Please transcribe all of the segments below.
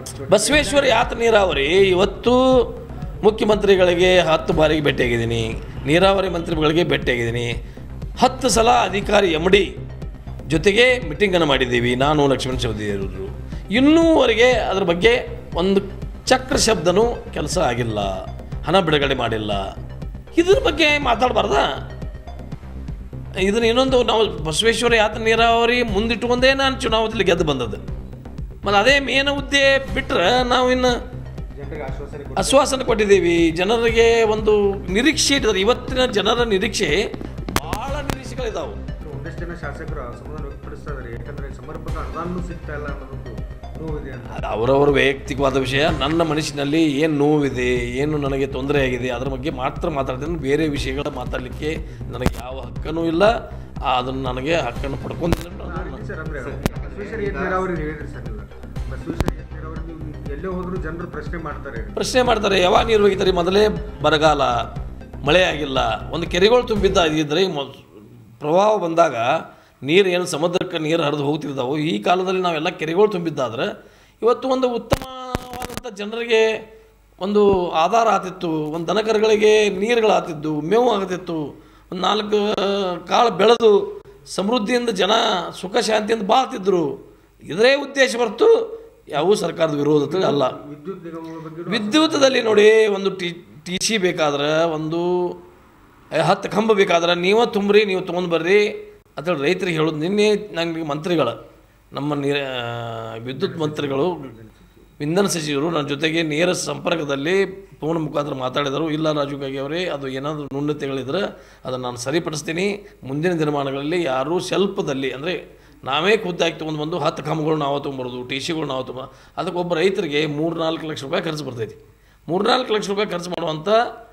ಬಸವೇಶ್ವರ ಯಾತ ನೀರಾವರಿ ಇವತ್ತು ಮುಖ್ಯಮಂತ್ರಿಗಳಿಗೆ ಹತ್ತು ಬಾರಿಗೆ ಭೇಟಿಯಾಗಿದ್ದೀನಿ ನೀರಾವರಿ ಮಂತ್ರಿಗಳಿಗೆ ಭೇಟಿಯಾಗಿದ್ದೀನಿ ಹತ್ತು ಸಲ ಅಧಿಕಾರಿ ಎಮ್ ಡಿ ಜೊತೆಗೆ ಮೀಟಿಂಗನ್ನು ಮಾಡಿದ್ದೀವಿ ನಾನು ಲಕ್ಷ್ಮಣ ಚೌಧರಿಯವರು ಇನ್ನೂವರೆಗೆ ಅದ್ರ ಬಗ್ಗೆ ಒಂದು ಚಕ್ರ ಶಬ್ದನೂ ಕೆಲಸ ಆಗಿಲ್ಲ ಹಣ ಬಿಡುಗಡೆ ಮಾಡಿಲ್ಲ ಇದ್ರ ಬಗ್ಗೆ ಮಾತಾಡಬಾರ್ದಾ ಇದನ್ನ ಇನ್ನೊಂದು ನಾವು ಬಸವೇಶ್ವರ ಯಾತ ನೀರಾವರಿ ಮುಂದಿಟ್ಟುಕೊಂಡೇ ನಾನು ಚುನಾವಣೆಯಲ್ಲಿ ಗೆದ್ದು ಬಂದದ್ದು ಮತ್ತು ಅದೇ ಮೇನ ಹುದ್ದೆ ಬಿಟ್ಟರೆ ನಾವು ಇನ್ನು ಜನರಿಗೆ ಆಶ್ವಾಸನೆ ಆಶ್ವಾಸನೆ ಕೊಟ್ಟಿದ್ದೀವಿ ಜನರಿಗೆ ಒಂದು ನಿರೀಕ್ಷೆ ಇಟ್ಟಿದ್ದಾರೆ ಇವತ್ತಿನ ಜನರ ನಿರೀಕ್ಷೆ ಭಾಳ ನಿರೀಕ್ಷೆಗಳಿದ್ದಾವೆ ಕೊಟ್ಟು ಒಂದಷ್ಟು ಜನ ಶಾಸಕರು ಅಸಮಾಧಾನ ವ್ಯಕ್ತಪಡಿಸ್ತಾ ಇದ್ದಾರೆ ಯಾಕಂದ್ರೆ ಸಮರ್ಪಕ ಅನುದಾನ ಸಿಗ್ತಾ ಇಲ್ಲ ಅನ್ನೋದೊಂದು ನೋವಿದೆ ಅಂತ ಅದು ಅವರವರ ವೈಯಕ್ತಿಕವಾದ ವಿಷಯ ನನ್ನ ಮನಸ್ಸಿನಲ್ಲಿ ಏನು ನೋವಿದೆ ಏನು ನನಗೆ ತೊಂದರೆ ಆಗಿದೆ ಅದರ ಬಗ್ಗೆ ಮಾತ್ರ ಮಾತಾಡ್ತೀನಿ ಬೇರೆ ವಿಷಯಗಳ ಮಾತಾಡಲಿಕ್ಕೆ ನನಗೆ ಯಾವ ಹಕ್ಕನೂ ಇಲ್ಲ ಆ, ಅದನ್ನು ನನಗೆ ಹಕ್ಕನ್ನು ಪಡ್ಕೊಂಡಿಲ್ಲ ಸರ್ ಅಂದ್ರೆ ಬಸವೇಶ್ವರ ಏತ್ ನೀರಾವರಿ ಹೇಳಿದ್ರಿ ಸರ್ ನೀವು ಬಸವೇಶ್ವರ ಏತ್ ನೀರಾವರಿ ನೀವು ಎಲ್ಲೇ ಹೋದ್ರು ಜನರು ಪ್ರಶ್ನೆ ಮಾಡ್ತಾರೆ ಪ್ರಶ್ನೆ ಮಾಡ್ತಾರೆ ಯಾವಾಗ ನೀರು ಹೋಗಿದ್ದಾರೆ ಮೊದಲೇ ಬರಗಾಲ ಮಳೆ ಆಗಿಲ್ಲ ಒಂದು ಕೆರೆಗಳು ತುಂಬಿದ್ದ ಇದ್ದರೆ ಮೊ- ಪ್ರವಾಹ ಬಂದಾಗ ನೀರು ಏನು ಸಮುದ್ರಕ್ಕೆ ನೀರು ಹರಿದು ಹೋಗ್ತಿರ್ತಾವೆ ಈ ಕಾಲದಲ್ಲಿ ನಾವೆಲ್ಲ ಕೆರೆಗಳು ತುಂಬಿದ್ದಾದ್ರೆ ಇವತ್ತು ಒಂದು ಉತ್ತಮವಾದಂಥ ಜನರಿಗೆ ಒಂದು ಆಧಾರ ಆಗ್ತಿತ್ತು ಒಂದು ದನಕರುಗಳಿಗೆ ನೀರುಗಳಾಗ್ತಿದ್ದು ಮೇವು ಆಗ್ತಿತ್ತು ಒಂದು ನಾಲ್ಕು ಕಾಳು ಬೆಳೆದು ಸಮೃದ್ಧಿಯಿಂದ ಜನ ಸುಖ ಶಾಂತಿಯಿಂದ ಬಾಳ್ತಿದ್ರು ಇದರೇ ಉದ್ದೇಶ ಹೊರತು ಯಾವ ಸರ್ಕಾರದ ವಿರೋಧತೆ ಅಲ್ಲ ವಿದ್ಯುತ್ ನಿಗಮಗಳ ಬಗ್ಗೆ ವಿದ್ಯುತ್ತದಲ್ಲಿ ನೋಡಿ ಒಂದು ಟಿ ಟಿ ಸಿ ಬೇಕಾದ್ರೆ ಒಂದು ಹತ್ತು ಕಂಬ ಬೇಕಾದ್ರೆ ನೀವೇ ತುಂಬ್ರಿ ನೀವು ತೊಗೊಂಡು ಬರ್ರಿ ಅಂತೇಳಿ ರೈತರಿಗೆ ಹೇಳೋದು ನಿನ್ನೆ ನನಗೆ ಮಂತ್ರಿಗಳು ನಮ್ಮ ನೀರ ವಿದ್ಯುತ್ ಮಂತ್ರಿಗಳು ಇಂಧನ ಸಚಿವರು ನನ್ನ ಜೊತೆಗೆ ನೇರ ಸಂಪರ್ಕದಲ್ಲಿ ಫೋನ್ ಮುಖಾಂತರ ಮಾತಾಡಿದರು ಇಲ್ಲ ರಾಜು ಕಾಗೆ ಅವರೇ ಅದು ಏನಾದರೂ ನ್ಯೂನತೆಗಳಿದ್ರೆ ಅದನ್ನು ನಾನು ಸರಿಪಡಿಸ್ತೀನಿ ಮುಂದಿನ ದಿನಮಾನಗಳಲ್ಲಿ ಯಾರೂ ಸ್ವಲ್ಪದಲ್ಲಿ ಅಂದರೆ ನಾವೇ ಖುದ್ದಾಗಿ ತೊಗೊಂಡು ಬಂದು ಹತ್ತು ಕಂಬಗಳು ನಾವು ತೊಗೊಂಬರೋದು ಟಿ ಸಿಗಳು ನಾವು ತೊಗೊಂಬ ಅದಕ್ಕೆ ಒಬ್ಬ ರೈತರಿಗೆ ಮೂರು ನಾಲ್ಕು ಲಕ್ಷ ರೂಪಾಯಿ ಖರ್ಚು ಬರ್ತೈತಿ ಮೂರು ನಾಲ್ಕು ಲಕ್ಷ ರೂಪಾಯಿ ಖರ್ಚು ಮಾಡುವಂಥ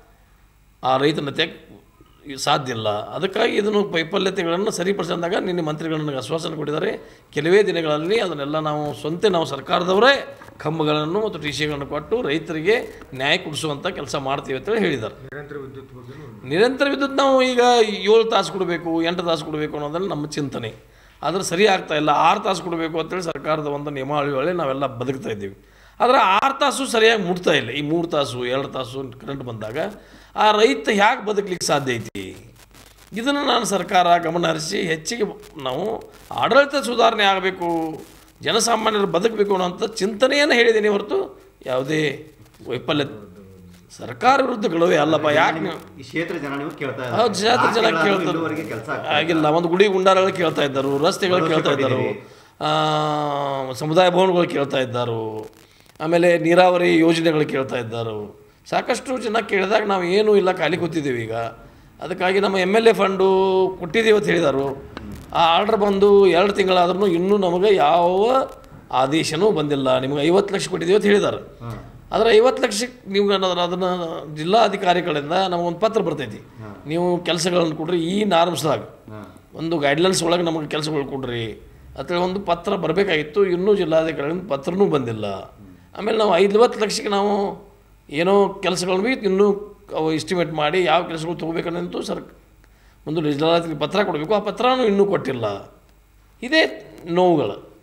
ಆ ರೈತನ ತೆಗ್ ಸಾಧ್ಯ ಇಲ್ಲ ಅದಕ್ಕಾಗಿ ಇದನ್ನು ವೈಫಲ್ಯತೆಗಳನ್ನು ಸರಿಪಡಿಸಿದಾಗ ನಿನ್ನೆ ಮಂತ್ರಿಗಳು ನನಗೆ ಆಶ್ವಾಸನೆ ಕೊಟ್ಟಿದ್ದಾರೆ ಕೆಲವೇ ದಿನಗಳಲ್ಲಿ ಅದನ್ನೆಲ್ಲ ನಾವು ಸ್ವಂತ ನಾವು ಸರ್ಕಾರದವರೇ ಕಂಬಗಳನ್ನು ಮತ್ತು ಟಿ ಸಿಗಳನ್ನು ಕೊಟ್ಟು ರೈತರಿಗೆ ನ್ಯಾಯ ಕೊಡಿಸುವಂಥ ಕೆಲಸ ಮಾಡ್ತೀವಿ ಅಂತೇಳಿ ಹೇಳಿದ್ದಾರೆ ನಿರಂತರ ವಿದ್ಯುತ್ ಬಗ್ಗೆ ನಿರಂತರ ವಿದ್ಯುತ್ ನಾವು ಈಗ ಏಳು ತಾಸು ಕೊಡಬೇಕು ಎಂಟು ತಾಸು ಕೊಡಬೇಕು ಅನ್ನೋದನ್ನು ನಮ್ಮ ಚಿಂತನೆ ಆದರೆ ಸರಿ ಆಗ್ತಾ ಇಲ್ಲ ಆರು ತಾಸು ಕೊಡಬೇಕು ಅಂತೇಳಿ ಸರ್ಕಾರದ ಒಂದು ನಿಯಮಾವಳಿ ನಾವೆಲ್ಲ ಬದುಕ್ತಾ ಇದ್ದೀವಿ ಆದರೆ ಆರು ತಾಸು ಸರಿಯಾಗಿ ಮುಟ್ತಾ ಇಲ್ಲ ಈ ಮೂರು ತಾಸು ಎರಡು ತಾಸು ಕರೆಂಟ್ ಬಂದಾಗ ಆ ರೈತ ಹೇಗೆ ಬದುಕಲಿಕ್ಕೆ ಸಾಧ್ಯ ಐತಿ ಇದನ್ನು ನಾನು ಸರ್ಕಾರ ಗಮನ ಹರಿಸಿ ಹೆಚ್ಚಿಗೆ ನಾವು ಆಡಳಿತ ಸುಧಾರಣೆ ಆಗಬೇಕು ಜನಸಾಮಾನ್ಯರು ಬದುಕಬೇಕು ಅನ್ನೋಂಥ ಚಿಂತನೆಯನ್ನು ಹೇಳಿದ್ದೀನಿ ಹೊರತು ಯಾವುದೇ ವೈಫಲ್ಯ ಸರ್ಕಾರ ವಿರುದ್ಧ ಗಳುವೆ ಅಲ್ಲಪ್ಪ ಯಾಕೆ ನೀವು ಈ ಕ್ಷೇತ್ರ ಜನ ನೀವು ಕೇಳ್ತಾ ಹೌದು ಜಾತಿ ಜನ ಕೇಳ್ತಾರೆ ಇಲ್ಲಿವರೆಗೆ ಕೆಲಸ ಆಗಿಲ್ಲ ಒಂದು ಗುಡಿ ಗುಂಡಾರಗಳು ಕೇಳ್ತಾ ಇದ್ದರು ರಸ್ತೆಗಳು ಕೇಳ್ತಾ ಇದ್ದರು ಆ, ಸಮುದಾಯ ಭವನಗಳು ಕೇಳ್ತಾ ಇದ್ದರು ಆಮೇಲೆ ನೀರಾವರಿ ಯೋಜನೆಗಳು ಕೇಳ್ತಾ ಇದ್ದರು ಸಾಕಷ್ಟು ಜನ ಕೇಳಿದಾಗ ನಾವು ಏನೂ ಇಲ್ಲ ಖಾಲಿ ಕೂತಿದ್ದೀವಿ ಈಗ ಅದಕ್ಕಾಗಿ ನಮ್ಮ ಎಮ್ ಎಲ್ ಎ ಫಂಡು ಕೊಟ್ಟಿದ್ದೀವಿ ಅಂತ ಹೇಳಿದರು ಆ ಆರ್ಡ್ರ್ ಬಂದು ಎರಡು ತಿಂಗಳಾದ್ರೂ ಇನ್ನೂ ನಮಗೆ ಯಾವ ಆದೇಶನೂ ಬಂದಿಲ್ಲ ನಿಮಗೆ ಐವತ್ತು ಲಕ್ಷ ಕೊಟ್ಟಿದ್ದೀವಿ ಅಂತ ಹೇಳಿದ್ದಾರೆ ಆದರೆ ಐವತ್ತು ಲಕ್ಷಕ್ಕೆ ನೀವು ಏನಾದ್ರು ಅದನ್ನು ಜಿಲ್ಲಾಧಿಕಾರಿಗಳಿಂದ ನಮಗೊಂದು ಪತ್ರ ಬರ್ತೈತಿ ನೀವು ಕೆಲಸಗಳನ್ನು ಕೊಡ್ರಿ ಈ ನಾರ್ಮ್ಸ್ದಾಗ ಒಂದು ಗೈಡ್ಲೈನ್ಸ್ ಒಳಗೆ ನಮಗೆ ಕೆಲಸಗಳು ಕೊಡ್ರಿ ಅಂತೇಳಿ ಒಂದು ಪತ್ರ ಬರಬೇಕಾಗಿತ್ತು ಇನ್ನೂ ಜಿಲ್ಲಾಧಿಕಾರಿಗಳಿಂದ ಪತ್ರನೂ ಬಂದಿಲ್ಲ ಆಮೇಲೆ ನಾವು ಐವತ್ತು ಲಕ್ಷಕ್ಕೆ ನಾವು ಏನೋ ಕೆಲಸಗಳನ್ನು ಬಿ ಇನ್ನೂ ಅವು ಎಸ್ಟಿಮೇಟ್ ಮಾಡಿ ಯಾವ ಕೆಲಸಗಳು ತೊಗೋಬೇಕನ್ನಂತೂ ಸರ್ ಒಂದು ಜಿಲ್ಲಾಧಿಕಾರಿ ಪತ್ರ ಕೊಡಬೇಕು ಆ ಪತ್ರನೂ ಇನ್ನೂ ಕೊಟ್ಟಿಲ್ಲ ಇದೇ ನೋವುಗಳು